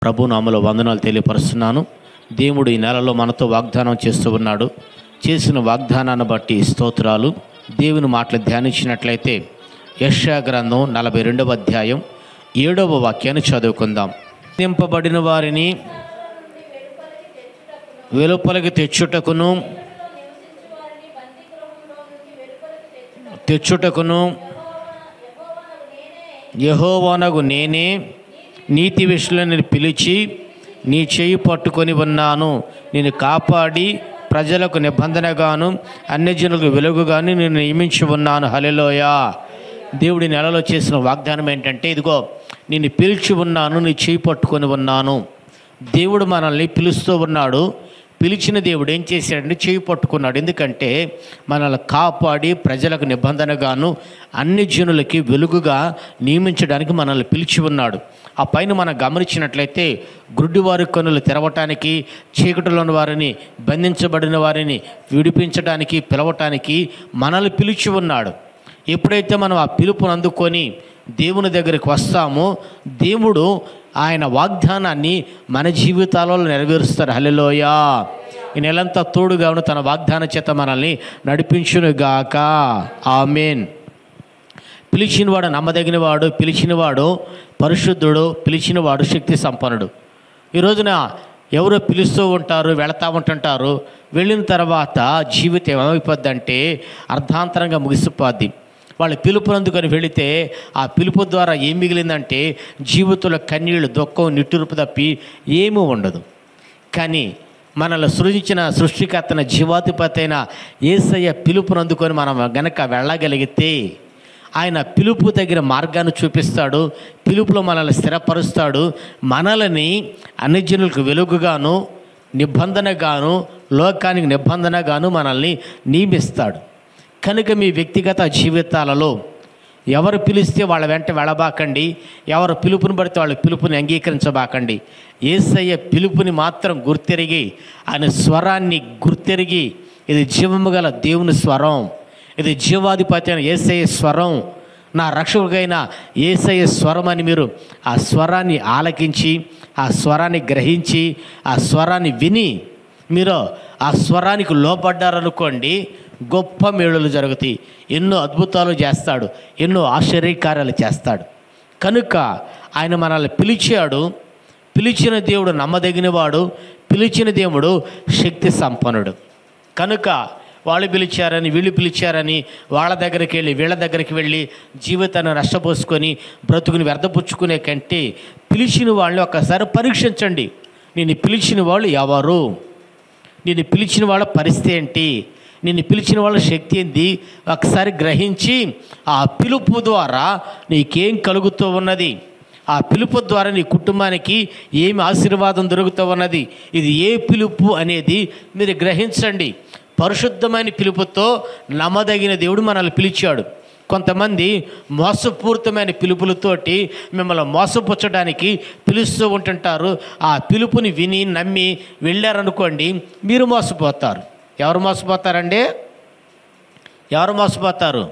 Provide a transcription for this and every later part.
ప్రభు నామలో వందనాలు తెలియపరుస్తున్నాను దేవుడు ఈ నెలలో మనతో వాగ్దానం చేస్తూ ఉన్నాడు చేసిన వాగ్దానాన్ని బట్టి స్తోత్రాలు దేవుని మాటలు ధ్యానించినట్లయితే యశా గ్రంథం నలభై రెండవ అధ్యాయం ఏడవ వాక్యాన్ని చదువుకుందాం నింపబడిన వారిని వెలుపలికి తెచ్చుటకును తెచ్చుటకును యహోవానగు నేనే నీతి విషయాలను పిలిచి నీ చేయి పట్టుకొని ఉన్నాను నేను కాపాడి ప్రజలకు నిబంధనగాను అన్యజనులకు వెలుగుగాను నేను నియమించి ఉన్నాను హలెలోయా దేవుడి నెలలో చేసిన వాగ్దానం ఏంటంటే ఇదిగో నేను పిలిచి ఉన్నాను నీ చేయి పట్టుకొని ఉన్నాను దేవుడు మనల్ని పిలుస్తూ ఉన్నాడు పిలిచిన దేవుడు ఏం చేశాడంటే చేయి పట్టుకున్నాడు ఎందుకంటే మనల్ని కాపాడి ప్రజలకు నిబంధనగాను అన్ని జనులకి వెలుగుగా నియమించడానికి మనల్ని పిలిచి ఉన్నాడు ఆ పైన మనం గమనించినట్లయితే గుడ్డివారి కనులు తెరవటానికి చీకటిలోని వారిని బంధించబడిన వారిని విడిపించడానికి పిలవటానికి మనల్ని పిలిచి ఉన్నాడు ఎప్పుడైతే మనం ఆ పిలుపును అందుకొని దేవుని దగ్గరికి వస్తామో దేవుడు ఆయన వాగ్దానాన్ని మన జీవితాలలో నెరవేరుస్తారు హలెలోయా ఈ నెలంతా తోడుగా ఉన్న తన వాగ్దాన చేత మనల్ని నడిపించునుగాక ఆమెన్ పిలిచినవాడు నమ్మదగినవాడు పిలిచినవాడు పరిశుద్ధుడు పిలిచినవాడు శక్తి సంపన్నుడు ఈ రోజున ఎవరో పిలుస్తూ ఉంటారు వెళతా ఉంటుంటారు వెళ్ళిన తర్వాత జీవితం ఏమైపోద్దంటే అర్ధాంతరంగా ముగిసిపోద్ది వాళ్ళు పిలుపునందుకొని వెళితే ఆ పిలుపు ద్వారా ఏం మిగిలిందంటే జీవితంలో కన్నీళ్ళు దుఃఖం నిట్టూర్పు తప్పి ఏమీ ఉండదు కానీ మనల్ని సృజించిన సృష్టికర్తన జీవాధిపతి అయిన ఏసయ్య పిలుపునందుకొని మనం గనక వెళ్ళగలిగితే ఆయన పిలుపు తగిన మార్గాన్ని చూపిస్తాడు పిలుపులో మనల్ని స్థిరపరుస్తాడు మనల్ని అన్ని జనులకు వెలుగుగాను నిబంధనగాను లోకానికి నిబంధనగాను మనల్ని నియమిస్తాడు కనుక మీ వ్యక్తిగత జీవితాలలో ఎవరు పిలిస్తే వాళ్ళ వెంట వెళ్ళబాకండి ఎవరు పిలుపుని పడితే వాళ్ళ పిలుపుని అంగీకరించబాకండి ఏసయ్య పిలుపుని మాత్రం గుర్తెరిగి ఆయన స్వరాన్ని గుర్తెరిగి ఇది జీవము గల దేవుని స్వరం ఇది జీవాధిపతి అయిన ఏసయ్య స్వరం నా రక్షకుడైన ఏసయ్య స్వరం అని మీరు ఆ స్వరాన్ని ఆలకించి ఆ స్వరాన్ని గ్రహించి ఆ స్వరాన్ని విని మీరు ఆ స్వరానికి లోపడ్డారనుకోండి గొప్ప మేళులు జరుగుతాయి ఎన్నో అద్భుతాలు చేస్తాడు ఎన్నో ఆశ్చర్యకార్యాలు చేస్తాడు కనుక ఆయన మనల్ని పిలిచాడు పిలిచిన దేవుడు నమ్మదగినవాడు పిలిచిన దేవుడు శక్తి సంపన్నుడు కనుక వాళ్ళు పిలిచారని వీళ్ళు పిలిచారని వాళ్ళ దగ్గరికి వెళ్ళి వీళ్ళ దగ్గరికి వెళ్ళి జీవితాన్ని నష్టపోసుకొని బ్రతుకుని వ్యర్థపుచ్చుకునే కంటే పిలిచిన వాళ్ళని ఒక్కసారి పరీక్షించండి నేను పిలిచిన వాళ్ళు ఎవరు నిన్ను పిలిచిన వాళ్ళ పరిస్థితి ఏంటి నిన్ను పిలిచిన వాళ్ళ శక్తి ఏంటి ఒకసారి గ్రహించి ఆ పిలుపు ద్వారా నీకేం కలుగుతూ ఉన్నది ఆ పిలుపు ద్వారా నీ కుటుంబానికి ఏమి ఆశీర్వాదం దొరుకుతూ ఉన్నది ఇది ఏ పిలుపు అనేది మీరు గ్రహించండి పరిశుద్ధమైన పిలుపుతో నమ్మదగిన దేవుడు మనల్ని పిలిచాడు కొంతమంది మోసపూరితమైన పిలుపులతోటి మిమ్మల్ని మోసపుచ్చడానికి పిలుస్తూ ఉంటుంటారు ఆ పిలుపుని విని నమ్మి వెళ్ళారనుకోండి మీరు మోసపోతారు ఎవరు మోసపోతారండి ఎవరు మోసపోతారు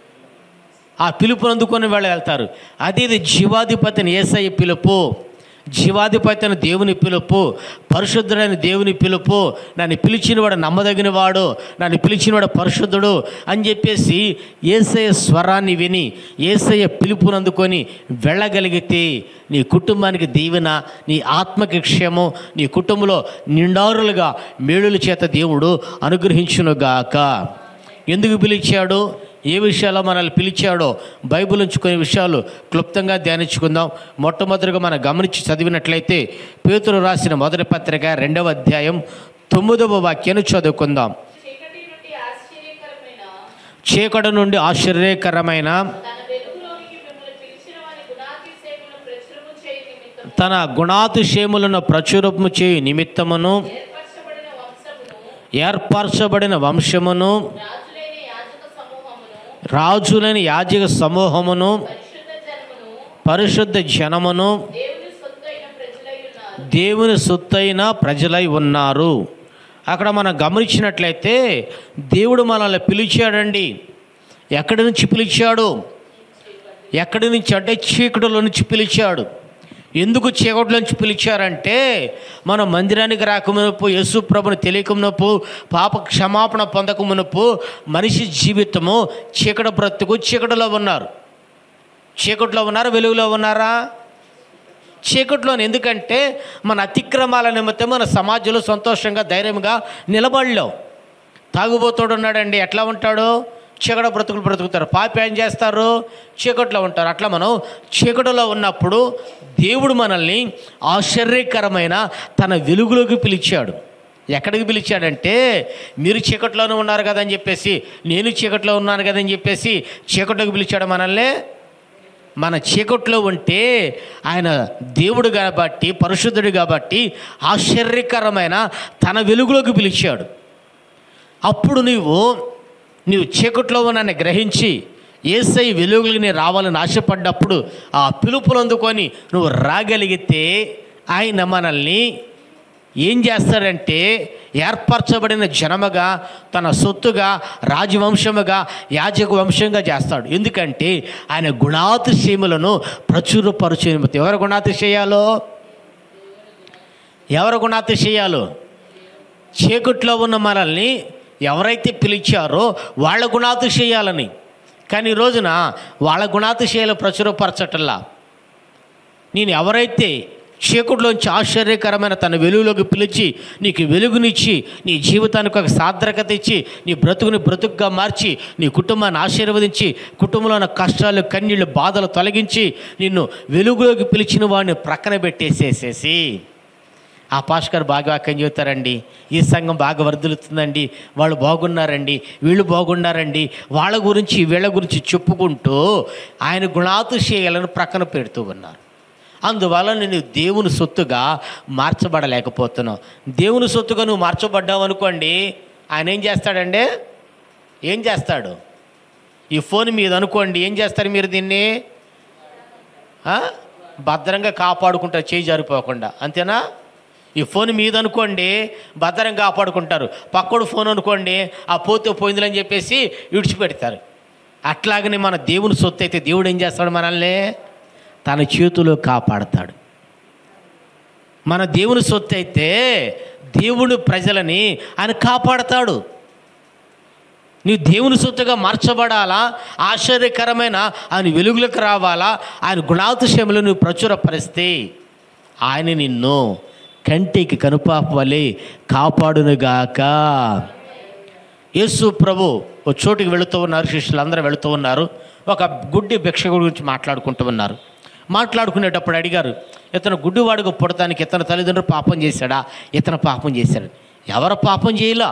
ఆ పిలుపుని అందుకొని వాళ్ళు వెళ్తారు అది ఇది జీవాధిపతిని ఏసయ్య పిలుపు జీవాధిపతిని దేవుని పిలుపు పరిశుద్ధుడైన దేవుని పిలుపు నన్ను పిలిచినవాడు నమ్మదగినవాడు నన్ను పిలిచినవాడు పరిశుద్ధుడు అని చెప్పేసి ఏసయ్య స్వరాన్ని విని ఏసయ్య పిలుపుని అందుకొని వెళ్ళగలిగితే నీ కుటుంబానికి దీవెన నీ ఆత్మకి క్షేమం నీ కుటుంబంలో నిండారులుగా మేలుల చేత దేవుడు అనుగ్రహించునుగాక ఎందుకు పిలిచాడు ఏ విషయాల్లో మనల్ని పిలిచాడో బైబిల్ నుంచి కొన్ని విషయాలు క్లుప్తంగా ధ్యానించుకుందాం మొట్టమొదటిగా మనం గమనించి చదివినట్లయితే పేతురు రాసిన మొదటి పత్రిక రెండవ అధ్యాయం తొమ్మిదవ వాక్యాన్ని చదువుకుందాం చీకటి నుండి ఆశ్చర్యకరమైన చీకటి నుండి ఆశ్చర్యకరమైన తన వెలుగులోనికి మిమ్మల్ని పిలిచిన వారి గుణాతిశయములను ప్రచురము చేయ నిమిత్తం తన గుణాతిశయములను ప్రచురము చేయు నిమిత్తమును ఏర్పరచబడిన వంశమును ఏర్పరచబడిన వంశమును రాజులైన యాజక సమూహమును రాజులని యాజక సమూహమును పరిశుద్ధ జనమును పరిశుద్ధ జనమును దేవుని సొత్తైన ప్రజలై ఉన్నారు దేవుని సొత్తైన ప్రజలై ఉన్నారు అక్కడ మనం గమనించినట్లయితే దేవుడు మనల్ని పిలిచాడండి ఎక్కడి నుంచి పిలిచాడు ఎక్కడి నుంచి అంటే చీకటిలో నుంచి పిలిచాడు ఎందుకు చీకట్లోంచి పిలిచారంటే మనం మందిరానికి రాకమునపు యేసు ప్రభుని తెలియకమునపు పాప క్షమాపణ పొందకమునపు మనిషి జీవితము చీకటి బ్రతుకు చీకటిలో ఉన్నారు చీకటిలో ఉన్నారు వెలుగులో ఉన్నారా చీకట్లో ఎందుకంటే మన అతిక్రమాల నిమిత్తం మన సమాజంలో సంతోషంగా ధైర్యంగా నిలబడలేం తాగుబోతోడు ఉన్నాడండి ఎట్లా ఉంటాడు చీకట బ్రతుకులు బ్రతుకుతారు పాపి ఏం చేస్తారు చీకట్లో ఉంటారు అట్లా మనం చీకటిలో ఉన్నప్పుడు దేవుడు మనల్ని ఆశ్చర్యకరమైన తన వెలుగులోకి పిలిచాడు ఎక్కడికి పిలిచాడంటే మీరు చీకట్లోనే ఉన్నారు కదని చెప్పేసి నేను చీకట్లో ఉన్నాను కదని చెప్పేసి చీకట్లోకి పిలిచాడు మనల్ని మన చీకట్లో ఉంటే ఆయన దేవుడు కాబట్టి పరిశుద్ధుడు కాబట్టి ఆశ్చర్యకరమైన తన వెలుగులోకి పిలిచాడు అప్పుడు నీవు నీవు చీకట్లో ఉన్నాన్ని గ్రహించి ఏసై వెలుగులకి నీ రావాలని ఆశపడ్డప్పుడు ఆ పిలుపులు అందుకొని నువ్వు రాగలిగితే ఆయన మనల్ని ఏం చేస్తాడంటే ఏర్పరచబడిన జనముగా తన సొత్తుగా రాజవంశముగా యాజక వంశంగా చేస్తాడు ఎందుకంటే ఆయన గుణాతిశయములను ప్రచురపరచు ఎవరు గుణాతిశయాలో ఎవరు గుణాతిశయాలు చీకట్లో ఉన్న మనల్ని ఎవరైతే పిలిచారో వాళ్ళ గుణాతిశయాలని కానీ ఈ రోజున వాళ్ళ గుణాతిశయాలు ప్రచురపరచటల్లా నేను ఎవరైతే చీకటిలోంచి ఆశ్చర్యకరమైన తన వెలుగులోకి పిలిచి నీకు వెలుగునిచ్చి నీ జీవితానికి ఒక సార్థకత ఇచ్చి నీ బ్రతుకుని బ్రతుకుగా మార్చి నీ కుటుంబాన్ని ఆశీర్వదించి కుటుంబంలో ఉన్న కష్టాలు కన్నీళ్ళు బాధలు తొలగించి నిన్ను వెలుగులోకి పిలిచిన వాడిని ప్రక్కన పెట్టేసేసేసి ఆ పాస్కర్ బాగా వాక్యం చెబుతారండి ఈ సంఘం బాగా వర్ధులుతుందండి వాళ్ళు బాగున్నారండి వీళ్ళు బాగున్నారండి వాళ్ళ గురించి వీళ్ళ గురించి చెప్పుకుంటూ ఆయన గుణాతిశయాలను ప్రక్కన పెడుతూ ఉన్నారు అందువల్ల నేను దేవుని సొత్తుగా మార్చబడలేకపోతున్నావు దేవుని సొత్తుగా నువ్వు మార్చబడ్డావు అనుకోండి ఆయన ఏం చేస్తాడండి ఏం చేస్తాడు ఈ ఫోన్ మీద అనుకోండి ఏం చేస్తారు మీరు దీన్ని ఆ? భద్రంగా కాపాడుకుంటారు చేయి జారిపోకుండా అంతేనా ఈ ఫోన్ మీద అనుకోండి భద్రంగా కాపాడుకుంటారు పక్కడు ఫోన్ అనుకోండి ఆ పోతే పోయిందని చెప్పేసి విడిచిపెడతారు అట్లాగనే మన దేవుని సొత్తు అయితే దేవుడు ఏం చేస్తాడు మనల్ని తన చేతిలో కాపాడతాడు మన దేవుని సొత్తు అయితే దేవుడు ప్రజలని ఆయన కాపాడతాడు నీ దేవుని సొత్తుగా మార్చబడాలా ఆశ్చర్యకరమైన ఆయన వెలుగులకు రావాలా ఆయన గుణాతిశయములు నువ్వు ప్రచురపరిస్తే ఆయన నిన్ను కంటికి కనుపాప వలె కాపాడునుగాక యేసు ప్రభు ఓ చోటుకి వెళుతూ ఉన్నారు శిష్యులు అందరూ వెళుతూ ఉన్నారు ఒక గుడ్డి భిక్షకుడి గురించి మాట్లాడుకుంటూ ఉన్నారు మాట్లాడుకునేటప్పుడు అడిగారు ఇతను గుడ్డివాడుగా పుడతానికి ఇతను తల్లిదండ్రులు పాపం చేశాడా ఇతను పాపం చేశాడు ఎవరు పాపం చేయలా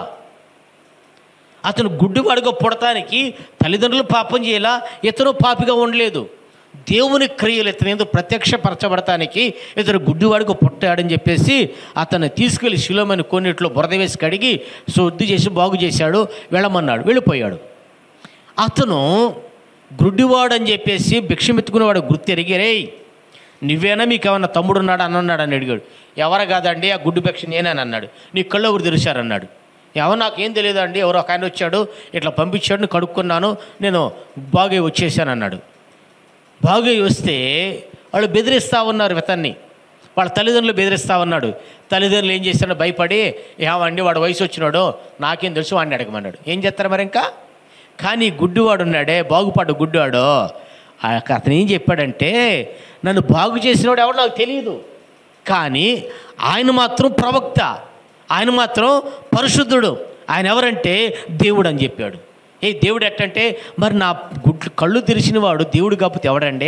అతను గుడ్డివాడుగా పుడటానికి తల్లిదండ్రులు పాపం చేయాలా ఇతను పాపిగా ఉండలేదు దేవుని క్రియలు ఇతను ఎందుకు ప్రత్యక్షపరచబడటానికి ఇతను గుడ్డివాడుగా పుట్టాడని చెప్పేసి అతను తీసుకెళ్లి శిలోమని కొన్నిట్లో బురద వేసి కడిగి శుద్ధి చేసి బాగు చేశాడు వెళ్ళమన్నాడు వెళ్ళిపోయాడు అతను గుడ్డివాడు అని చెప్పేసి భిక్షమెత్తుకునేవాడు గుర్తెరిగి రేయ్ నువ్వేనా మీకు ఏమన్నా తమ్ముడు ఉన్నాడు అన్నాడు అని అడిగాడు ఎవరు కాదండి ఆ గుడ్డు భిక్ష నేనని అన్నాడు నీ కళ్ళు ఎవరు తెరిచారన్నాడు ఎవరు నాకేం తెలియదండి ఎవరో ఒక ఆయన వచ్చాడు ఇట్లా పంపించాడు నేను కడుక్కున్నాను నేను బాగా వచ్చేసాను అన్నాడు బాగా వస్తే వాళ్ళు బెదిరిస్తూ ఉన్నారు ఇతన్ని వాళ్ళ తల్లిదండ్రులు బెదిరిస్తూ ఉన్నాడు తల్లిదండ్రులు ఏం చేశారో భయపడి ఏమండి వాడు వయసు వచ్చినాడో నాకేం తెలుసు వాడిని అడగమన్నాడు ఏం చేస్తారు మరి ఇంకా కానీ గుడ్డివాడు ఉన్నాడే బాగుపడ్డ గుడ్డివాడు ఆ యొక్క అతను ఏం చెప్పాడంటే నన్ను బాగు చేసినవాడు ఎవడు నాకు తెలియదు కానీ ఆయన మాత్రం ప్రవక్త ఆయన మాత్రం పరిశుద్ధుడు ఆయన ఎవరంటే దేవుడు అని చెప్పాడు ఏ దేవుడు ఎట్టంటే మరి నా గుడ్లు కళ్ళు తెరిచిన వాడు దేవుడు కాకపోతే ఎవడండి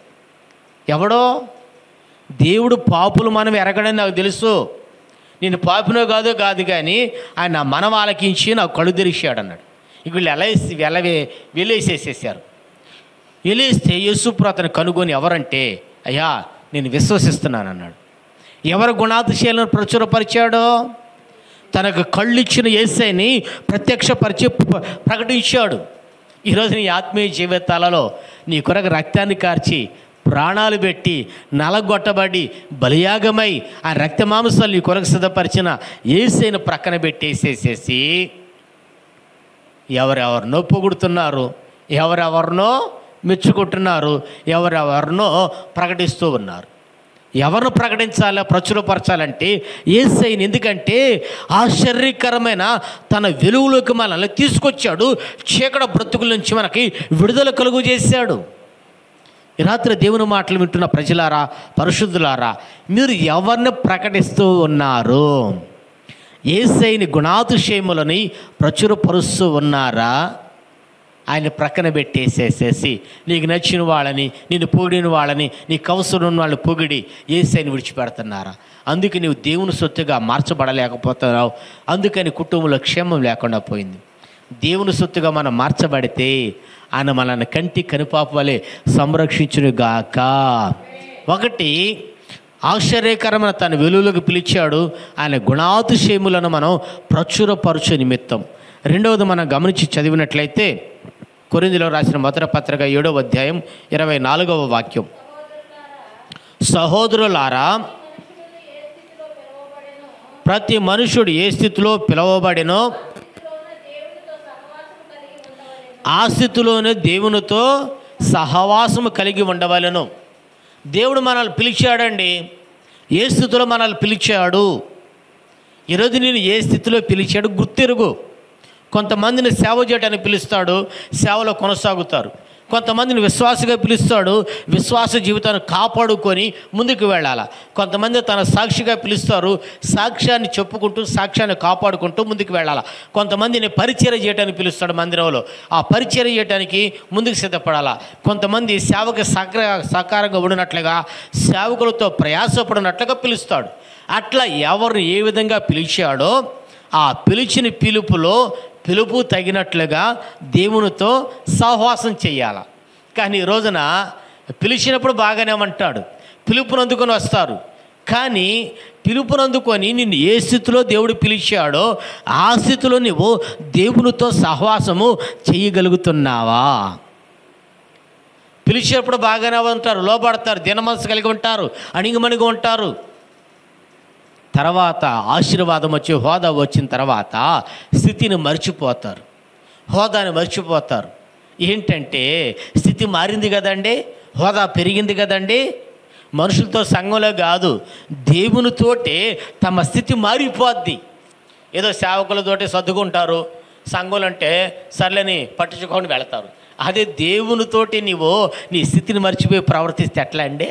ఎవడో దేవుడు పాపులు మనం ఎరగడని నాకు తెలుసు నేను పాపినో కాదో కాదు కానీ ఆయన నా మనం ఆలకించి నాకు కళ్ళు తెరిచాడు అన్నాడు ఇక వీళ్ళు ఎలా వేసి వెలవే వెలేసేసేసారు వెలేస్తే యేసుప్రు అతను కనుగొని ఎవరంటే అయ్యా నేను విశ్వసిస్తున్నాను అన్నాడు ఎవరు గుణాతిశయాలను ప్రచురపరిచాడో తనకు కళ్ళు ఇచ్చిన ఏసైని ప్రత్యక్షపరిచి ప్ర- ప్రకటించాడు ఈరోజు నీ ఆత్మీయ జీవితాలలో నీ కొరకు రక్తాన్ని కార్చి ప్రాణాలు పెట్టి నలగొట్టబడి బలియాగమై ఆ రక్త మాంసాలు నీ కొరకు సిద్ధపరిచిన ఏసైను ప్రక్కన పెట్టేసేసేసి ఎవరెవరినో పొగుడుతున్నారు ఎవరెవరినో మెచ్చుకుంటున్నారు ఎవరెవరినో ప్రకటిస్తూ ఉన్నారు ఎవరిని ప్రకటించాలో ప్రచురపరచాలంటే ఏసైని ఎందుకంటే ఆశ్చర్యకరమైన తన వెలుగులోకి మనల్ని తీసుకొచ్చాడు చీకట బ్రతుకుల నుంచి మనకి విడుదల కలుగు చేశాడు ఈ రాత్రి దేవుని మాటలు వింటున్న ప్రజలారా పరిశుద్ధులారా మీరు ఎవరిని ప్రకటిస్తూ ఉన్నారు ఏసైని గుణాతిశయములని ప్రచురపరుస్తూ ఉన్నారా ఆయన ప్రక్కన పెట్టేసేసేసి నీకు నచ్చిన వాళ్ళని నిన్ను పొగిడిన వాళ్ళని నీకు అవసరం ఉన్న వాళ్ళని పొగిడి ఏసైని విడిచిపెడుతున్నారా అందుకే నీవు దేవుని సొత్తుగా మార్చబడలేకపోతున్నావు అందుకని కుటుంబంలో క్షేమం లేకుండా పోయింది దేవుని సొత్తుగా మనం మార్చబడితే ఆయన మనల్ని కంటి కనుపాపు వలె సంరక్షించును గాక ఒకటి ఆశ్చర్యకరమైన తన వెలుగులోకి పిలిచాడు ఆయన గుణాతిశయములను మనం ప్రచురపరచు నిమిత్తం రెండవది మనం గమనించి చదివినట్లయితే కొరిందిలో రాసిన మొదటి పత్రిక ఏడవ అధ్యాయం ఇరవై నాలుగవ వాక్యం సహోదరులారా ప్రతి మనుషుడు ఏ స్థితిలో పిలువబడినో ఆ స్థితిలోనే దేవునితో సహవాసము కలిగి ఉండవలను దేవుడు మనల్ని పిలిచాడండి ఏ స్థితిలో మనల్ని పిలిచాడు ఈరోజు నేను ఏ స్థితిలో పిలిచాడు గుర్తెరుగు కొంతమందిని సేవ చేయడానికి పిలుస్తాడు సేవలో కొనసాగుతారు కొంతమందిని విశ్వాసగా పిలుస్తాడు విశ్వాస జీవితాన్ని కాపాడుకొని ముందుకు వెళ్ళాలి కొంతమంది తన సాక్షిగా పిలుస్తారు సాక్ష్యాన్ని చెప్పుకుంటూ సాక్ష్యాన్ని కాపాడుకుంటూ ముందుకు వెళ్ళాలి కొంతమందిని పరిచయం చేయడానికి పిలుస్తాడు మందిరంలో ఆ పరిచయం చేయడానికి ముందుకు సిద్ధపడాలా కొంతమంది సేవకు సహకార సహకారంగా ఉండినట్లుగా సేవకులతో ప్రయాసపడినట్లుగా పిలుస్తాడు అట్లా ఎవరు ఏ విధంగా పిలిచాడో ఆ పిలిచిన పిలుపులో పిలుపు తగినట్లుగా దేవునితో సహవాసం చేయాల కానీ ఈ రోజున పిలిచినప్పుడు బాగానే అంటాడు పిలుపునందుకొని వస్తారు కానీ పిలుపునందుకొని నిన్ను ఏ స్థితిలో దేవుడు పిలిచాడో ఆ స్థితిలో నువ్వు దేవునితో సహవాసము చేయగలుగుతున్నావా పిలిచేటప్పుడు బాగానే ఉంటారు లోపడతారు దినమనసు కలిగి ఉంటారు అణిగిమణిగి ఉంటారు తర్వాత ఆశీర్వాదం వచ్చి హోదా వచ్చిన తర్వాత స్థితిని మర్చిపోతారు హోదాని మర్చిపోతారు ఏంటంటే స్థితి మారింది కదండి హోదా పెరిగింది కదండి మనుషులతో సంఘంలో కాదు దేవునితోటే తమ స్థితి మారిపోద్ది ఏదో సేవకులతోటి సర్దుకుంటారు సంఘంలో అంటే సర్లేని పట్టించుకొని వెళతారు అదే దేవునితోటి నీవు నీ స్థితిని మర్చిపోయి ప్రవర్తిస్తే ఎట్లా అండి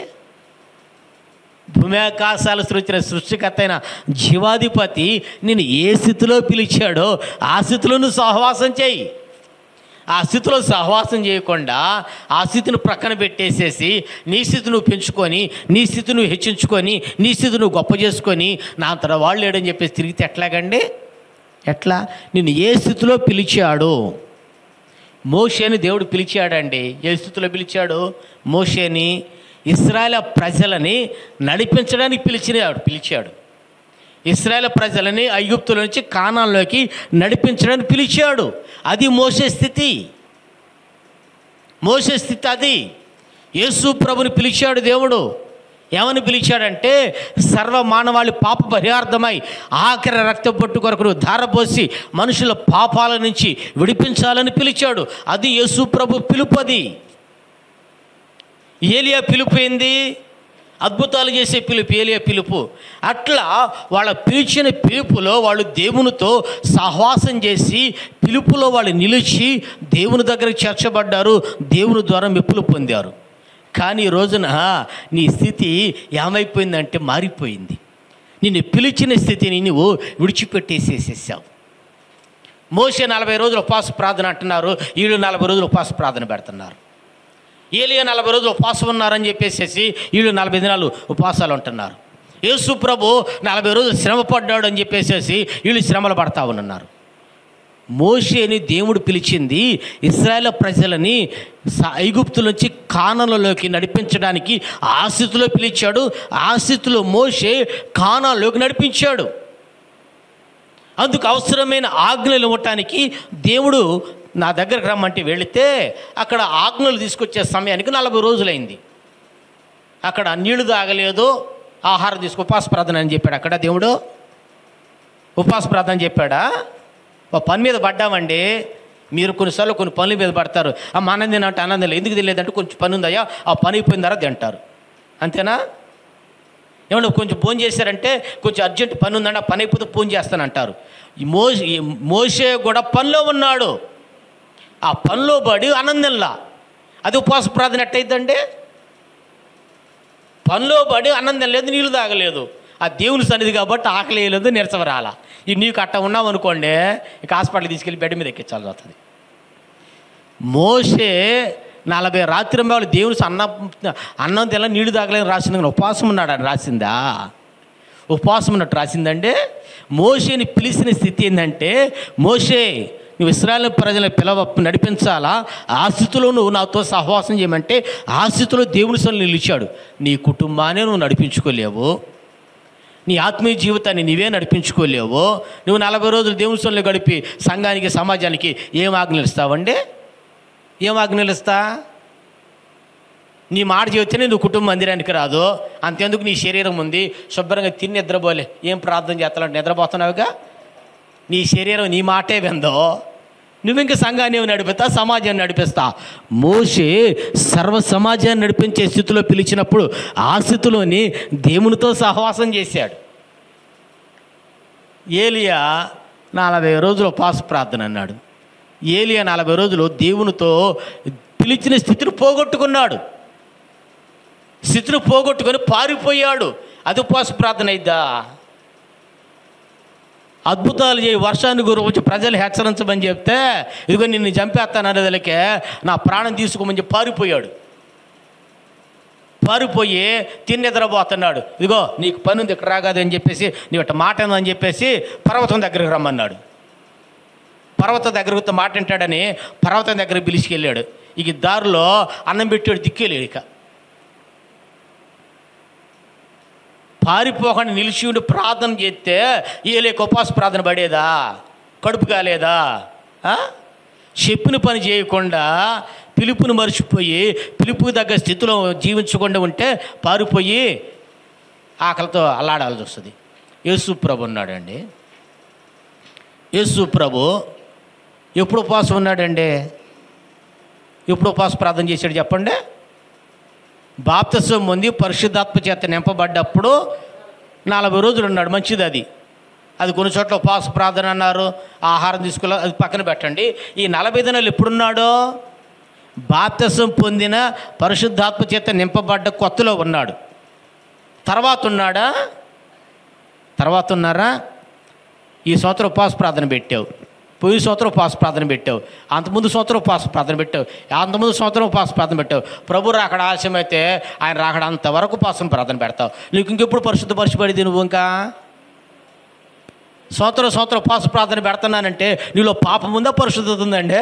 భూమి ఆకాశాలు సృష్టించిన సృష్టికర్త అయిన జీవాధిపతి నేను ఏ స్థితిలో పిలిచాడో ఆ స్థితిలో నువ్వు సహవాసం చేయి ఆ స్థితిలో సహవాసం చేయకుండా ఆ స్థితిని ప్రక్కన పెట్టేసేసి నీ స్థితి నువ్వు పెంచుకొని నీ స్థితి నువ్వు హెచ్చించుకొని నీ స్థితి నువ్వు గొప్ప చేసుకొని నా అంతట వాళ్ళు లేడని చెప్పేసి తిరిగితే ఎట్లాగండి ఎట్లా నిన్ను ఏ స్థితిలో పిలిచాడు మోషేని దేవుడు పిలిచాడండి ఏ స్థితిలో పిలిచాడు మోషేని ఇస్రాయేల్ ప్రజలని నడిపించడానికి పిలిచినాడు పిలిచాడు ఇస్రాయేల్ ప్రజలని ఐగుప్తుల నుంచి కానాల్లోకి నడిపించడానికి పిలిచాడు అది మోసే స్థితి మోసే స్థితి అది యేసు ప్రభుని పిలిచాడు దేవుడు ఏమని పిలిచాడంటే సర్వ మానవాళి పాప పరిహార్థమై ఆఖరి రక్త పొట్టు కొరకు ధారపోసి మనుషుల పాపాల నుంచి విడిపించాలని పిలిచాడు అది యేసు ప్రభు పిలుపది ఏలియా పిలుపు ఏంది అద్భుతాలు చేసే పిలుపు ఏలియా పిలుపు అట్లా వాళ్ళ పిలిచిన పిలుపులో వాళ్ళు దేవునితో సహవాసం చేసి పిలుపులో వాళ్ళు నిలిచి దేవుని దగ్గరకు చేర్చబడ్డారు దేవుని ద్వారా మెప్పులు పొందారు కానీ ఈ రోజున నీ స్థితి ఏమైపోయిందంటే మారిపోయింది నిన్ను పిలిచిన స్థితిని నువ్వు విడిచిపెట్టేసేసేసావు మోసే నలభై రోజులు ఉపవాస ప్రార్థన అంటున్నారు వీళ్ళు నలభై రోజులు ఉపవాస ప్రార్థన పెడుతున్నారు ఏలియా నలభై రోజులు ఉపవాసం ఉన్నారని చెప్పేసేసి వీళ్ళు నలభై దినాలు ఉపవాసాలు ఉంటున్నారు యేసు ప్రభు నలభై రోజులు శ్రమ పడ్డాడు అని చెప్పేసేసి వీళ్ళు శ్రమలు పడతా ఉన్నారు మోషేని దేవుడు పిలిచింది ఇస్రాయేల్ ప్రజలని స- ఐగుప్తు నుంచి కానాలలోకి నడిపించడానికి ఆ స్థితిలో పిలిచాడు ఆ స్థితిలో మోషే కానాల్లోకి నడిపించాడు అందుకు అవసరమైన ఆజ్ఞలు ఇవ్వటానికి దేవుడు నా దగ్గరకు రమ్మంటే వెళితే అక్కడ ఆజ్ఞలు తీసుకొచ్చే సమయానికి నలభై రోజులైంది అక్కడ నీళ్లు తాగలేదు ఆహారం తీసుకు ఉపాస ప్రార్థన అని చెప్పాడు అక్కడ దేవుడు ఉపాస ప్రార్థన చెప్పాడా ఒక పని మీద పడ్డామండి మీరు కొన్నిసార్లు కొన్ని పనుల మీద పడతారు ఆ మా అన్నం తినంటే అన్నం తినలేదు ఎందుకు తెలియదంటే కొంచెం పని ఉందయ్యా ఆ పని అయిపోయిన తర్వాత తింటారు అంతేనా ఏమన్నా కొంచెం ఫోన్ చేశారంటే కొంచెం అర్జెంట్ పని ఉందండి ఆ పని అయిపోతే ఫోన్ చేస్తానంటారు ఈ మోసే ఈ మోసే కూడా పనిలో ఉన్నాడు ఆ పనిలో పడి ఆనందంలా అది ఉపవాస ప్రార్థన ఎట్టయిద్దండి పనిలో పడి ఆనందం లేదు నీళ్ళు తాగలేదు ఆ దేవుని సన్నిధి కాబట్టి ఆకలి వేయలేదు నీరసం రాలా ఈ నీకు అట్ట ఉన్నావు అనుకోండి ఇక హాస్పిటల్కి తీసుకెళ్ళి బెడ్ మీద ఎక్కించాల్సి వస్తుంది మోసే నలభై రాత్రి వాళ్ళు దేవుని అన్నం అన్నం తిన నీళ్లు తాగలేని రాసింది కానీ ఉపవాసం ఉన్నాడు అని రాసిందా ఉపవాసం ఉన్నట్టు రాసిందంటే మోషేని పిలిచిన స్థితి ఏంటంటే మోషే నువ్వు ఇస్రాయల్ ప్రజలను పిలవ నడిపించాలా ఆ స్థితిలో నువ్వు నాతో సహవాసం చేయమంటే ఆ స్థితిలో దేవుని సొల్లు నిలిచాడు నీ కుటుంబాన్ని నువ్వు నడిపించుకోలేవు నీ ఆత్మీయ జీవితాన్ని నీవే నడిపించుకోలేవు నువ్వు నలభై రోజులు దేవుని సొల్లు గడిపి సంఘానికి సమాజానికి ఏం ఆజ్ఞలిస్తావండి ఏం ఆజ్ఞలిస్తా నీ మాట చెబితేనే నువ్వు కుటుంబ మందిరానికి రాదు అంతెందుకు నీ శరీరం ఉంది శుభ్రంగా తిని నిద్రపోలే ఏం ప్రార్థన చేస్తావు నిద్రపోతున్నావుగా నీ శరీరం నీ మాటే విందో నువ్వు ఇంకా సంఘాన్ని ఏమి నడిపిస్తా సమాజాన్ని నడిపిస్తా మోషే సర్వ సమాజాన్ని నడిపించే స్థితిలో పిలిచినప్పుడు ఆ స్థితిలోని దేవునితో సహవాసం చేశాడు ఏలియా నలభై రోజులు ఉపవాస ప్రార్థన అన్నాడు ఏలియా నలభై రోజులు దేవునితో పిలిచిన స్థితిని పోగొట్టుకున్నాడు స్థితిని పోగొట్టుకొని పారిపోయాడు అది ఉపవాస ప్రార్థన అయిద్దా అద్భుతాలు చేయి వర్షాన్ని గురించి ప్రజలు హెచ్చరించమని చెప్తే ఇదిగో నిన్ను చంపేస్తాననేదలకే నా ప్రాణం తీసుకోమని చెప్పి పారిపోయాడు పారిపోయి తిని నిద్రపోతున్నాడు ఇదిగో నీకు పని ఉంది ఇక్కడ రాగాదు అని చెప్పేసి నీవు ఇట్ట మాట అని చెప్పేసి పర్వతం దగ్గరికి రమ్మన్నాడు పర్వతం దగ్గరకు మాట వింటాడని పర్వతం దగ్గర పిలిచికెళ్ళాడు ఇక దారిలో అన్నం పెట్టాడు దిక్కేలేడు ఇక పారిపోకుండా నిలిచి ఉండి ప్రార్థన చేస్తే ఏలేక ఉపవాస ప్రార్థన పడేదా కడుపు కాలేదా ఆ? చెప్పిన పని చేయకుండా పిలుపుని మర్చిపోయి పిలుపుకి తగ్గ స్థితిలో జీవించకుండా ఉంటే పారిపోయి ఆకలితో అల్లాడాల్సి వస్తుంది యేసు ప్రభు ఉన్నాడండి యేసు ప్రభు ఎప్పుడు ఉపవాసం ఉన్నాడండి ఎప్పుడు ఉపవాస ప్రార్థన చేశాడు చెప్పండి బాప్తస్వం పొంది పరిశుద్ధాత్మ చేత నింపబడ్డప్పుడు నలభై రోజులు ఉన్నాడు మంచిది అది అది కొన్ని చోట్ల ఉపవాస ప్రార్థన అన్నారు ఆహారం తీసుకోలే అది పక్కన పెట్టండి ఈ నలభై దినాలు ఎప్పుడున్నాడో బాప్తస్వం పొందిన పరిశుద్ధాత్మ చేత నింపబడ్డ కొత్తలో ఉన్నాడు తర్వాత ఉన్నాడా తర్వాత ఉన్నారా ఈ సంవత్సరం ఉపవాస ప్రార్థన పెట్టావు పోయి సంవత్సరం ఉపవాస ప్రార్థన పెట్టావు అంతకుముందు సంవత్సరం ఉపవాస ప్రార్థన పెట్టావు అంతకుముందు సంవత్సరం ఉపవాస ప్రార్థన పెట్టావు ప్రభు రాకడ ఆలస్యం అయితే ఆయన రాకడ అంతవరకు ఉపవాసం ప్రార్థన పెడతావు నీకు ఇంకెప్పుడు పరిశుద్ధపరచబడింది నువ్వు ఇంకా సంవత్సరం సంవత్సరం ఉపవాస ప్రార్థన పెడుతున్నానంటే నీలో పాపం ఉందా పరిశుద్ధత ఉందండి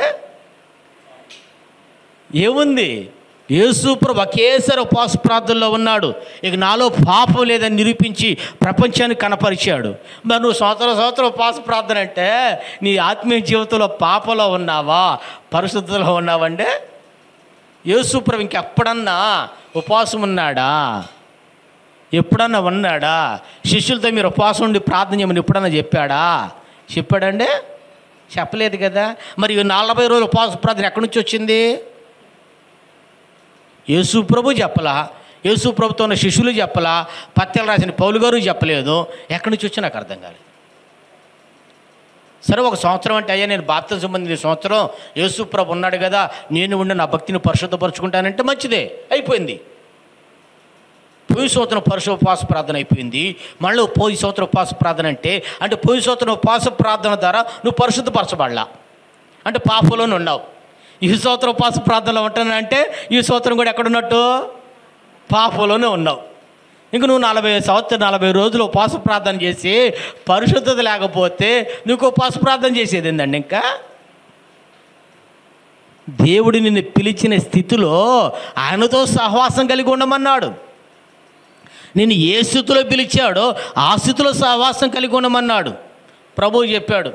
ఏముంది యేసుప్రభు ఒకేసారి ఉపవాస ప్రార్థనలో ఉన్నాడు ఇక నాలో పాపం లేదని నిరూపించి ప్రపంచానికి కనపరిచాడు మరి నువ్వు సంవత్సరం సంవత్సరం ఉపవాస ప్రార్థన అంటే నీ ఆత్మీయ జీవితంలో పాపంలో ఉన్నావా పరిశుద్ధతలో ఉన్నావంటే యేసుప్రభు ఇంకెప్పుడన్నా ఉపవాసం ఉన్నాడా ఎప్పుడన్నా ఉన్నాడా శిష్యులతో మీరు ఉపవాసం ఉండి ప్రార్థన చేయమని ఎప్పుడన్నా చెప్పాడా చెప్పాడండి చెప్పలేదు కదా మరి ఈ నలభై రోజులు ఉపవాస ప్రార్థన ఎక్కడి నుంచి వచ్చింది యేసు ప్రభు చెప్పలా యేసు ప్రభుతో ఉన్న శిష్యులు చెప్పలా పత్యాలు రాసిన పౌలు గారు చెప్పలేదు ఎక్కడి నుంచి వచ్చి నాకు అర్థం కాలేదు సరే ఒక సంవత్సరం అంటే అయ్యా నేను బాప్తం సంబంధించిన సంవత్సరం యేసు ప్రభు ఉన్నాడు కదా నేను ఉండి నా భక్తిని పరిశుద్ధపరచుకుంటానంటే మంచిదే అయిపోయింది పోయి సంవత్సరం పరుష ఉపవాస ప్రార్థన అయిపోయింది మళ్ళీ పోయి సంవత్సరం ఉపవాస ప్రార్థన అంటే అంటే పోయి సంవత్సరం ఉపవాస ప్రార్థన ద్వారా నువ్వు పరిశుద్ధపరచబడలా అంటే పాపంలోనే ఉన్నావు ఈ సంవత్సరం ఉపవాస ప్రార్థనలో ఉంటానంటే ఈ సంవత్సరం కూడా ఎక్కడున్నట్టు పాపంలోనే ఉన్నావు ఇంక నువ్వు నలభై సంవత్సరం నలభై రోజులు ఉపవాస ప్రార్థన చేసి పరిశుద్ధత లేకపోతే నీకు ఉపవాస ప్రార్థన చేసేది ఏందండి ఇంకా దేవుడు నిన్ను పిలిచిన స్థితిలో ఆయనతో సహవాసం కలిగి ఉండమన్నాడు నేను ఏ స్థితిలో పిలిచాడో ఆ స్థితిలో సహవాసం కలిగి ఉండమన్నాడు ప్రభువు చెప్పాడు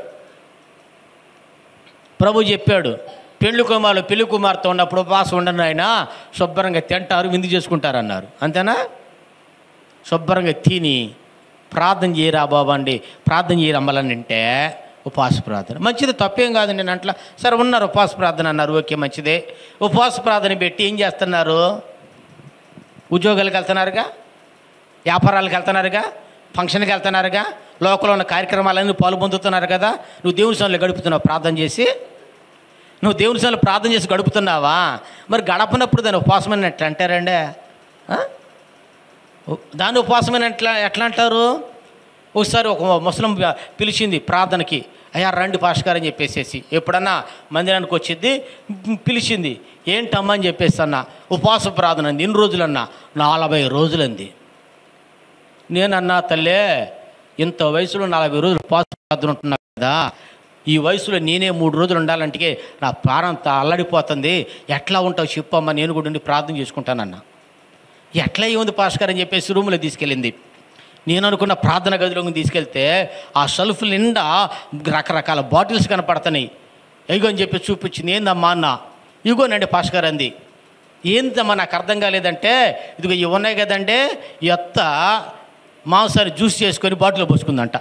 ప్రభు చెప్పాడు పెళ్లి కుమారులు పెళ్లి కుమార్తె ఉన్నప్పుడు ఉపవాసం ఉండను ఆయన శుభ్రంగా తింటారు విందు చేసుకుంటారన్నారు అంతేనా శుభ్రంగా తిని ప్రార్థన చేయరా బాబా అండి ప్రార్థన చేయరమ్మలని అంటే ఉపవాస ప్రార్థన మంచిది తప్పేం కాదు నేను అంట్లా సరే ఉన్నారు ఉపవాస ప్రార్థన అన్నారు ఓకే మంచిదే ఉపవాస ప్రార్థన పెట్టి ఏం చేస్తున్నారు ఉద్యోగాలకు వెళ్తున్నారుగా వ్యాపారాలకు వెళ్తున్నారుగా ఫంక్షన్కి వెళ్తున్నారుగా లోకంలో ఉన్న కార్యక్రమాలన్నీ పాలు పొందుతున్నారు కదా నువ్వు దేవుని సన్నిధిలో గడుపుతున్నావు ప్రార్థన చేసి నువ్వు దేవుని సన్నిధిలో ప్రార్థన చేసి గడుపుతున్నావా మరి గడపనప్పుడు దాని ఉపవాసమని ఎట్లా అంటారండి ఆ? దాని ఉపవాసమని ఎట్లా ఎట్లా అంటారు ఒకసారి ఒక ముస్లిం పిలిచింది ప్రార్థనకి అయ్యా రండి పాస్కర్ అని చెప్పేసేసి ఎప్పుడన్నా మందిరానికి వచ్చింది పిలిచింది ఏంటమ్మా అని చెప్పేసి అన్న ఉపవాస ప్రార్థన అంది ఎన్ని రోజులన్నా నలభై రోజులంది నేనన్నా తల్లే ఇంత వయసులో నలభై రోజులు ఉపవాస ప్రార్థన ఉంటున్నా కదా ఈ వయసులో నేనే మూడు రోజులు ఉండాలంటే నా ప్రాణం త- అల్లడిపోతుంది ఎట్లా ఉంటావు చెప్పమ్మా నేను కూడా ఉండి ప్రార్థన చేసుకుంటానన్నా ఎట్లా ఏముంది పాస్కర్ అని చెప్పేసి రూమ్లో తీసుకెళ్ళింది నేను అనుకున్న ప్రార్థన గదిలోకి తీసుకెళ్తే ఆ షెల్ఫ్ నిండా రకరకాల బాటిల్స్ కనపడుతున్నాయి ఇగో అని చెప్పి చూపించింది ఏందమ్మా అన్న ఇగోనండి పాస్కర్ అంది ఏందమ్మా నాకు అర్థం కాలేదంటే ఇదిగో ఇవి ఉన్నాయి కదంటే ఎత్త మాంసాన్ని జ్యూస్ చేసుకొని బాటిల్లో పోసుకుందంట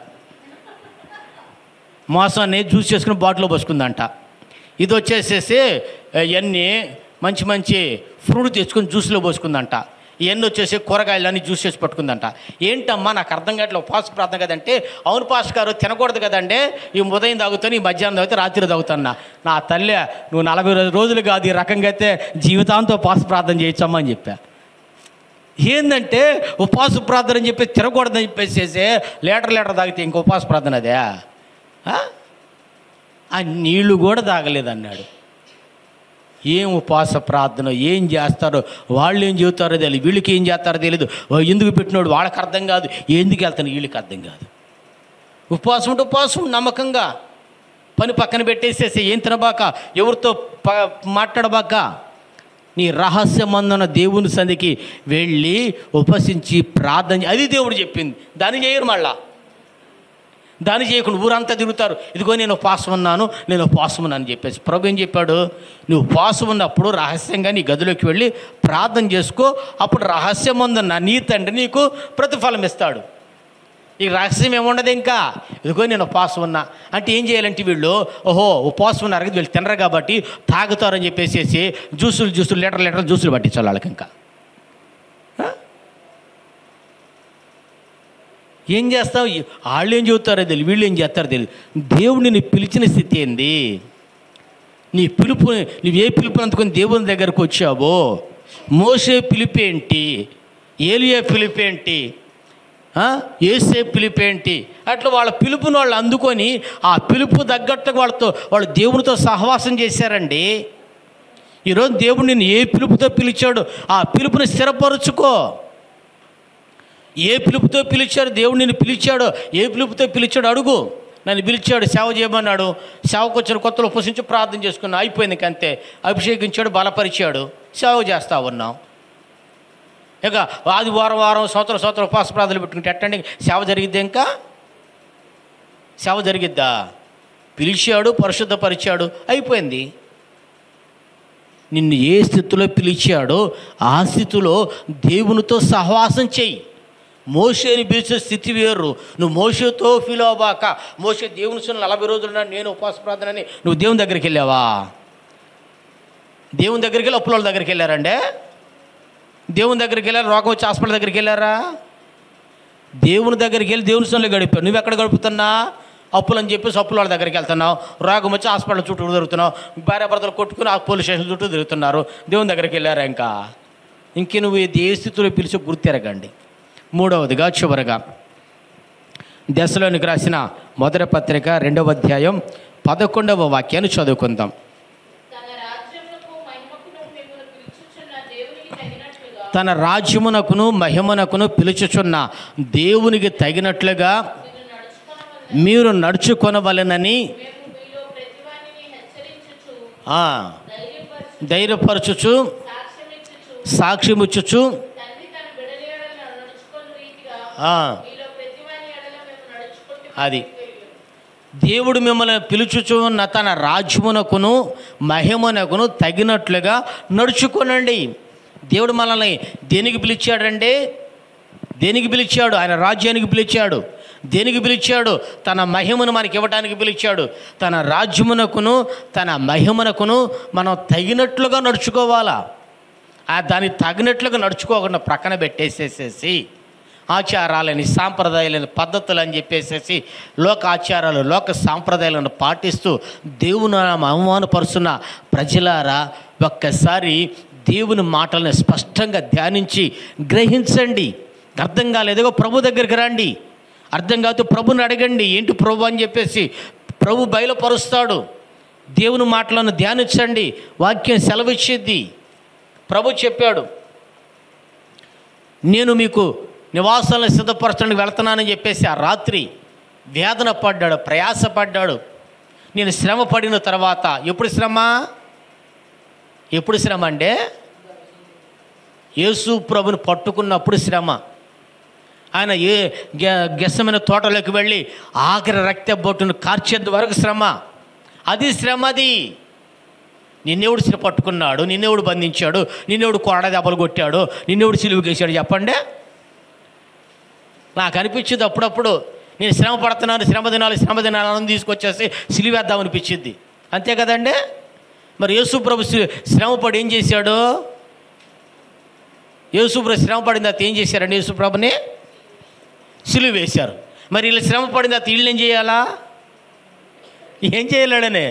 మాంసాన్ని జ్యూస్ చేసుకుని బాటిల్లో పోసుకుందంట ఇది వచ్చేసేసి ఇవన్నీ మంచి మంచి ఫ్రూట్ తెచ్చుకొని జ్యూస్లో పోసుకుందంట ఇవన్నీ వచ్చేసి కూరగాయలన్నీ జ్యూస్ చేసి పట్టుకుందంట ఏంటమ్మా నాకు అర్థం కావట్లేదు ఉపవాస ప్రార్థన కదంటే అవును పాస్ గారు తినకూడదు కదండి ఈ ఉదయం తాగుతాను ఈ మధ్యాహ్నం తాగితే రాత్రి తాగుతాను నా తల్లి నువ్వు నలభై రోజు- రోజులు కాదు ఈ రకంగా అయితే జీవితాంతో ఉపవాస ప్రార్థన చేయొచ్చమ్మా అని చెప్పా ఏంటంటే ఉపవాస ప్రార్థన అని చెప్పి తినకూడదని చెప్పేసేసి లీటర్ లీటర్ తాగితే ఇంక ఉపవాస ప్రార్థన అదే ఆ? ఆ నీళ్లు కూడా తాగలేదన్నాడు ఏం ఉపవాస ప్రార్థన ఏం చేస్తారో వాళ్ళు ఏం చెబుతారో తెలియదు వీళ్ళకి ఏం చేస్తారో తెలియదు ఓ ఎందుకు పెట్టినోడు వాళ్ళకి అర్థం కాదు ఎందుకు వెళ్తాను వీళ్ళకి అర్థం కాదు ఉపవాసం ఉంటే ఉపవాసం ఉండు నమ్మకంగా పని పక్కన పెట్టేసేసి ఏం తినబాక ఎవరితో ప మాట్లాడబాక నీ రహస్యమందున దేవుని సంధికి వెళ్ళి ఉపసించి ప్రార్థన చే- అది దేవుడు చెప్పింది దాన్ని చేయరు మళ్ళా దాన్ని చేయకుండా ఊరంతా తిరుగుతారు ఇదిగో నేను ఉపవాసం ఉన్నాను నేను ఉపవాసం ఉన్నాను అని చెప్పేసి ప్రభు ఏం చెప్పాడు నువ్వు ఉపవాసం ఉన్నప్పుడు రహస్యంగా నీ గదిలోకి వెళ్ళి ప్రార్థన చేసుకో అప్పుడు రహస్యం ఉందన్న నీ తండ్రి నీకు ప్రతిఫలం ఇస్తాడు ఈ రహస్యం ఏముండదు ఇంకా ఇదిగో నేను ఉపవాసం ఉన్నా అంటే ఏం చేయాలంటే వీళ్ళు ఓహో ఉపవాసం ఉన్నారు కదా వీళ్ళు తినరు కాబట్టి తాగుతారని చెప్పేసి జ్యూసులు జ్యూసులు లీటర్ లీటర్ జ్యూసులు పట్టించాలి వాళ్ళకి ఇంకా ఆ? ఏం చేస్తావు వాళ్ళు ఏం చెబుతారో తెలియదు వీళ్ళు ఏం చేస్తారో తెలియదు దేవుడు నిన్ను పిలిచిన స్థితి ఏంది నీ పిలుపు నువ్వు ఏ పిలుపు అందుకొని దేవుని దగ్గరకు వచ్చావో మోసే పిలుపేంటి ఏలియా పిలుపేంటి ఆ? ఏసే పిలుపేంటి అట్లా వాళ్ళ పిలుపుని వాళ్ళు అందుకొని ఆ పిలుపు తగ్గట్టుగా వాళ్ళతో వాళ్ళు దేవునితో సహవాసం చేశారండి ఈరోజు దేవుడు నిన్ను ఏ పిలుపుతో పిలిచాడు ఆ పిలుపుని స్థిరపరుచుకో ఏ పిలుపుతో పిలిచాడు దేవుడు నిన్ను పిలిచాడో ఏ పిలుపుతో పిలిచాడు అడుగు నన్ను పిలిచాడు సేవ చేయమన్నాడు సేవకు వచ్చిన కొత్తలో ఉపసించి ప్రార్థన చేసుకున్నా అయిపోయింది ఇంక అంతే అభిషేకించాడు బలపరిచాడు సేవ చేస్తా ఉన్నాం ఇక ఆదివారం వారం సంవత్సరం సంవత్సరం ఉపవాస ప్రార్థనలు పెట్టుకుంటే ఎట్టండి సేవ జరిగిద్ది ఇంకా సేవ జరిగిద్దా పిలిచాడు పరిశుద్ధపరిచాడు అయిపోయింది నిన్ను ఏ స్థితిలో పిలిచాడో ఆ స్థితిలో దేవునితో సహవాసం చెయ్యి మోషేని పిలిచే స్థితి వేరు నువ్వు మోషతో ఫీల్ అవ్వబాక మోషే దేవుని సున్న నలభై రోజులు ఉన్నాడు, నేను ఉపవాస ప్రార్థనని నువ్వు దేవుని దగ్గరికి వెళ్ళావా దేవుని దగ్గరికి వెళ్ళి అప్పుల వాళ్ళ దగ్గరికి వెళ్ళారండే దేవుని దగ్గరికి వెళ్ళారు రోగం వచ్చి హాస్పిటల్ దగ్గరికి వెళ్ళారా దేవుని దగ్గరికి వెళ్ళి దేవుని సొంతలో గడిపావు నువ్వు ఎక్కడ గడుపుతున్నా అప్పులు అని చెప్పేసి అప్పుల వాళ్ళ దగ్గరికి వెళ్తున్నావు రోగం వచ్చి హాస్పిటల్ చుట్టూ తిరుగుతున్నావు భార్య భర్తలు కొట్టుకుని ఆ పోలీస్ స్టేషన్ చుట్టూ తిరుగుతున్నారు దేవుని దగ్గరికి వెళ్ళారా ఇంకా ఇంక నువ్వు ఏ స్థితిలో పిలిచి గుర్తెరగండి మూడవదిగా చివరగా దశలోనికి రాసిన మొదటి పత్రిక రెండవ అధ్యాయం పదకొండవ వాక్యాన్ని చదువుకుందాం తన రాజ్యమునకు మహిమకును మిమ్మల్ని పిలుచుచున్న దేవునికి తగినట్లుగా తన రాజ్యమునకును మహిమనకును పిలుచుచున్న దేవునికి తగినట్లుగా నిన్ను నడుచుకొనవలెను. మీరు నడుచుకొనవలెనని మేము మీలో ప్రతివానిని హెచ్చరించుచు ఆ, ధైర్యపరచు ధైర్యపరచుచు సాక్ష్యమిచ్చుచు సాక్ష్యముచ్చుచు తండ్రి తన బిడల ఎడల నడుచుకొని రీతిగా ఆ, మీలో ప్రతివాని ఎడల మేము నడుచుకుంటూ అది. దేవుడు మిమ్మల్ని పిలుచుచున్న తన రాజ్యమునకును మహిమనకును తగినట్లుగా నడుచుకోనండి దేవుడు మనల్ని దేనికి పిలిచాడండి దేనికి పిలిచాడు ఆయన రాజ్యానికి పిలిచాడు దేనికి పిలిచాడు తన మహిమను మనకి ఇవ్వడానికి పిలిచాడు తన రాజ్యమునకును తన మహిమనకును మనం తగినట్లుగా నడుచుకోవాలా ఆ దానికి తగినట్లుగా నడుచుకోకుండా ప్రక్కన పెట్టేసేసేసి ఆచారాలని సాంప్రదాయాలని పద్ధతులు అని చెప్పేసేసి లోక ఆచారాలు లోక సాంప్రదాయాలను పాటిస్తూ దేవుని నామ అవమానపరుస్తున్న ప్రజలారా ఒక్కసారి దేవుని మాటలను స్పష్టంగా ధ్యానించి గ్రహించండి అర్థం కాలేదుగో ప్రభు దగ్గరికి రండి అర్థం కాదు ప్రభుని అడగండి ఏంటి ప్రభు అని చెప్పేసి ప్రభు బయలుపరుస్తాడు దేవుని మాటలను ధ్యానించండి వాక్యం సెలవిచ్చేది ప్రభు చెప్పాడు నేను మీకు నివాసాలను సిద్ధపరచడానికి వెళ్తున్నానని చెప్పేసి ఆ రాత్రి వేదన పడ్డాడు ప్రయాసపడ్డాడు నేను శ్రమ పడిన తర్వాత ఎప్పుడు శ్రమ ఎప్పుడు శ్రమ అంటే యేసు ప్రభుని పట్టుకున్నప్పుడు శ్రమ ఆయన ఏ గె- గెస్సమైన తోటలోకి వెళ్ళి ఆఖరి రక్త బొట్టును కార్చేంత వరకు శ్రమ అది శ్రమ అది నిన్నెవడు సిర పట్టుకున్నాడు నిన్నెవడు బంధించాడు నిన్నెవడు కొరడ దెబ్బలు కొట్టాడు నిన్నెవడు సిలువు గేసాడు చెప్పండి నాకు అనిపించింది అప్పుడప్పుడు నేను శ్రమ పడుతున్నాను శ్రమ దినాలు శ్రమ దినాలను తీసుకొచ్చేసి సిలివేద్దాం అనిపించింది అంతే కదండి మరి యేసుప్రభు శ్ర- శ్రమ పడి ఏం చేశాడు యేసుప్రభు శ్రమ పడిన తర్వాత ఏం చేశారండి యేసుప్రభుని సిలువ వేశారు మరి వీళ్ళు శ్రమ పడిన తర్వాత వీళ్ళు ఏం చేయాలా ఏం చేయలేడనే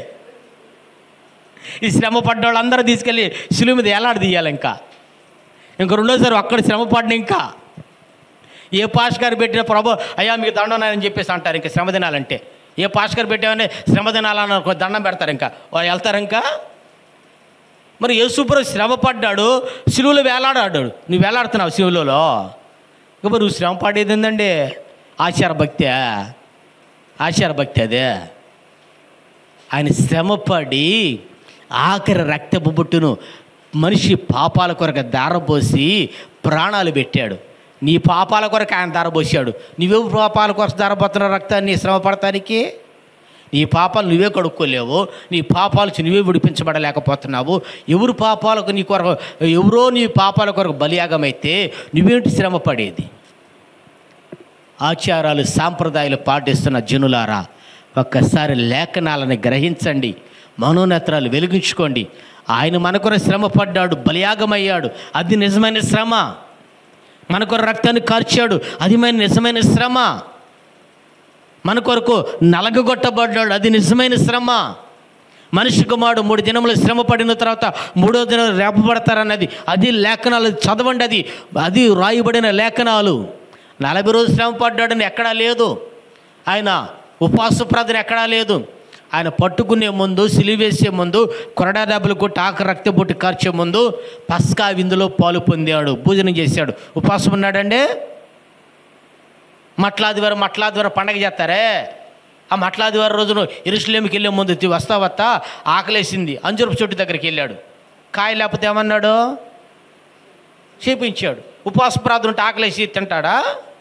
ఈ శ్రమ పడ్డ వాళ్ళందరూ తీసుకెళ్ళి సిలువ మీద ఏలాడి తీయాలి ఇంకా ఇంక రెండోసారి అక్కడ శ్రమ పడిన ఇంకా ఏ పాస్ గారు పెట్టిన ప్రభు అయ్యా మీకు దండం అని చెప్పేసి అంటారు ఇంకా శ్రమ దినాలంటే ఏ పాస్ గారు పెట్టామని శ్రమ దినాలని ఒక దండం పెడతారు ఇంకా వాళ్ళు వెళ్తారు ఇంకా మరి యేసుప్రభు శ్రమ పడ్డాడు సిలువలో వేలాడాడు నువ్వు వేలాడుతున్నావు సిలువలో ఇక మరి నువ్వు శ్రమ పడేది ఏందండి ఆచార భక్తి ఆచార భక్తి అదే ఆయన శ్రమపడి ఆఖరి రక్తపు బుట్టును మనిషి పాపాల కొరకు దారబోసి ప్రాణాలు పెట్టాడు నీ పాపాల కొరకు ఆయన దారబోసాడు నువ్వే పాపాల కొరకు దారబోతున్న రక్తాన్ని శ్రమ పడటానికి నీ పాపాలు నువ్వే కడుక్కోలేవు నీ పాపాలు నుంచి నువ్వే విడిపించబడలేకపోతున్నావు ఎవరు పాపాలకు నీ కొరకు ఎవరో నీ పాపాల కొరకు బలియాగమైతే నువ్వేంటి శ్రమ పడేది ఆచారాలు సాంప్రదాయాలు పాటిస్తున్న జనులారా ఒక్కసారి లేఖనాలను గ్రహించండి మనోనేత్రాలు వెలిగించుకోండి ఆయన మన కొరకు శ్రమ పడ్డాడు బలియాగమయ్యాడు అది నిజమైన శ్రమ మన కొరకు రక్తాన్ని కార్చాడు అది మన నిజమైన శ్రమ మన కొరకు నలగగొట్టబడ్డాడు అది నిజమైన శ్రమ మనిషి కుమారుడు మూడు దినములు శ్రమ పడిన తర్వాత మూడో దినం రేపబడతారన్నది అది లేఖనాలు చదవండి అది అది రాయబడిన లేఖనాలు నలభై రోజులు శ్రమ పడ్డాడని ఎక్కడా లేదు ఆయన ఉపవాస ప్రార్థన ఎక్కడా లేదు ఆయన పట్టుకునే ముందు సిలివేసే ముందు కొరడా దెబ్బలు కొట్టి ఆక రక్త బొట్టి కార్చే ముందు పస్కా విందులో పాలు పొందాడు భోజనం చేశాడు ఉపవాసం ఉన్నాడండి మట్లాదివారం మట్లాదివారం పండగ చేస్తారే ఆ మట్లాదివారం రోజున ఇరుషులేమికి వెళ్ళే ముందు తి- వస్తా వస్తా ఆకలేసింది అంజురపు చెట్టు దగ్గరికి వెళ్ళాడు కాయ లేకపోతే ఏమన్నాడు చేపించాడు ఉపవాస ప్రార్థన ఉంటే ఆకలేసి తింటాడా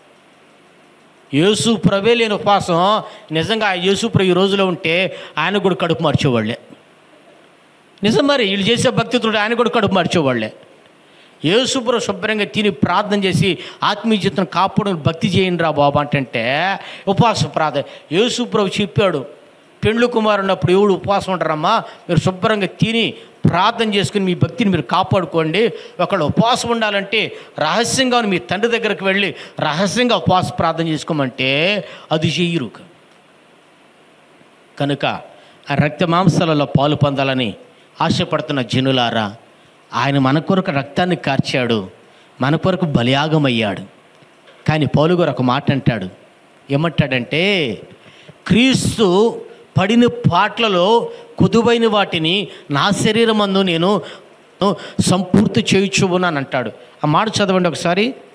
యేసు ప్రభే లేని ఉపవాసం నిజంగా ఆ యేసు ప్రభు ఈ రోజులో ఉంటే ఆయన కూడా కడుపు మార్చేవాళ్ళే నిజం మరి వీళ్ళు చేసే భక్తితో ఆయన కూడా కడుపు మార్చేవాళ్ళే యేసుప్రభు శుభ్రంగా తిని ప్రార్థన చేసి ఆత్మీయ జీవితం కాపాడు భక్తి చేయండి రా బాబా అంటే ఉపవాస ప్రార్థన యేసుప్రభు చెప్పాడు పెండ్లు కుమారు ఉన్నప్పుడు ఎవడు ఉపవాసం ఉంటారమ్మా మీరు శుభ్రంగా తిని ప్రార్థన చేసుకుని మీ భక్తిని మీరు కాపాడుకోండి ఒకళ్ళు ఉపవాసం ఉండాలంటే రహస్యంగా మీ తండ్రి దగ్గరికి వెళ్ళి రహస్యంగా ఉపవాస ప్రార్థన చేసుకోమంటే అది చెయ్యరు కనుక ఆ రక్త మాంసాలలో పాలు పొందాలని ఆశపడుతున్న జనులారా ఆయన మన కొరకు రక్తాన్ని కార్చాడు మన కొరకు బలియాగమయ్యాడు కానీ పౌలు గారు ఒక మాట అంటాడు ఏమంటాడంటే క్రీస్తు పడిన పాటలలో కుదువైన వాటిని నా శరీరమందు నేను సంపూర్తి చేయుచున్నాను అంటాడు ఆ మాట చదవండి ఒకసారి